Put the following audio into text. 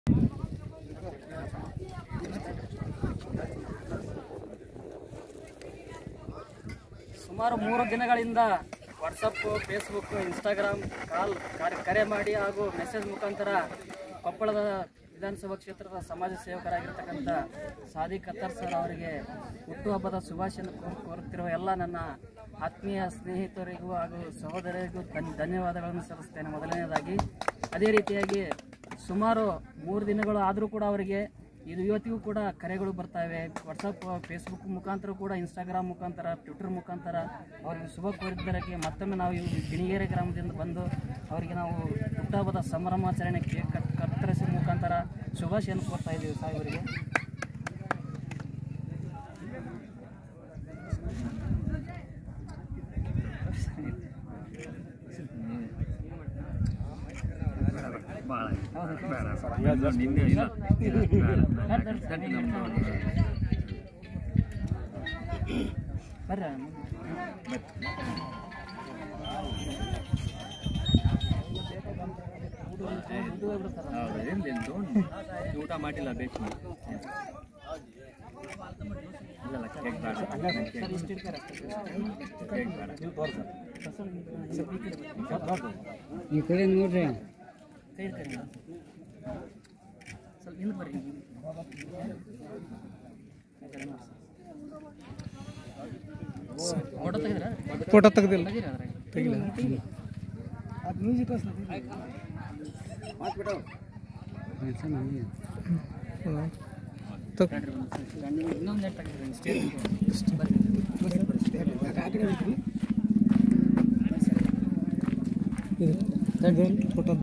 ಸುಮಾರು ಮೂರು ದಿನಗಳಿಂದ ವಾಟ್ಸಪ್ ಫೇಸ್ಬುಕ್ ಇನ್ಸ್ಟಾಗ್ರಾಮ್ ಕಾಲ್ ಕರೆ- ಕರೆ ಮಾಡಿ ಹಾಗೂ ಮೆಸೇಜ್ ಮುಖಾಂತರ ಕೊಪ್ಪಳದ ವಿಧಾನಸಭಾ ಕ್ಷೇತ್ರದ ಸಮಾಜ ಸೇವಕರಾಗಿರ್ತಕ್ಕಂಥ ಸಾದಿ ಕತ್ತರ್ ಸರ್ ಅವರಿಗೆ ಹುಟ್ಟುಹಬ್ಬದ ಶುಭಾಶಯ ಕೋರ್- ಕೋರುತ್ತಿರುವ ಎಲ್ಲ ನನ್ನ ಆತ್ಮೀಯ ಸ್ನೇಹಿತರಿಗೂ ಹಾಗೂ ಸಹೋದರಿಗೂ ಧನ್- ಧನ್ಯವಾದಗಳನ್ನು ಸಲ್ಲಿಸ್ತೇನೆ ಮೊದಲನೇದಾಗಿ ಅದೇ ರೀತಿಯಾಗಿ ಸುಮಾರು ಮೂರು ದಿನಗಳು ಆದರೂ ಕೂಡ ಅವರಿಗೆ ಇದು ಇವತ್ತಿಗೂ ಕೂಡ ಕರೆಗಳು ಬರ್ತಾವೆ ವಾಟ್ಸಪ್ ಫೇಸ್ಬುಕ್ ಮುಖಾಂತರ ಕೂಡ ಇನ್ಸ್ಟಾಗ್ರಾಮ್ ಮುಖಾಂತರ ಟ್ವಿಟರ್ ಮುಖಾಂತರ ಅವರಿಗೆ ಶುಭ ಕೋರಿದ್ದಕ್ಕೆ ಮತ್ತೊಮ್ಮೆ ನಾವು ಈ ಬಿಣಿಗೇರಿ ಗ್ರಾಮದಿಂದ ಬಂದು ಅವರಿಗೆ ನಾವು ಹುಟ್ಟಹಬ್ಬದ ಸಂಭ್ರಮಾಚರಣೆ ಕೇಕ್ ಕಟ್ ಕತ್ತರಿಸುವ ಮುಖಾಂತರ ಶುಭಾಶಯನ್ನು ಕೋರ್ತಾ ಇದ್ದೀವಿ ಸಾಹೇಬರಿಗೆ ಬರ್ರಿ ಊಟ ಮಾಡಿಲ್ಲ ಬೇಕು ಇಲ್ಲ ಕೇಕ್ ಬೇಡ ಸರ್ ಇಷ್ಟು ಇಡ್ತಾರೆ ಅಷ್ಟೇ. ಕೇಕ್ ಬೇಡ ಈ ಕಡೆ ನೋಡ್ರಿ ಕೈ ಹಿಡ್ಕೊಳ್ಳಿ. ಸ್ವಲ್ಪ ಹಿಂದೆ ಬರ್ರಿ ಫೋಟೋ ತೆಗೆದ್ರ ಫೋಟೋ ತೆಗ್ದಿಲ್ಲ ತೆಗೀರಿ ಅದ್ರಾಗ ಅದು ಮ್ಯೂಸಿಕ್ ಇನ್ನೊಂದು ನೆಟ್ ತೆಗೆದ್ರಿ ಸ್ಟೇಜ್ ಬರ್ರಿ ಫೋಟೋ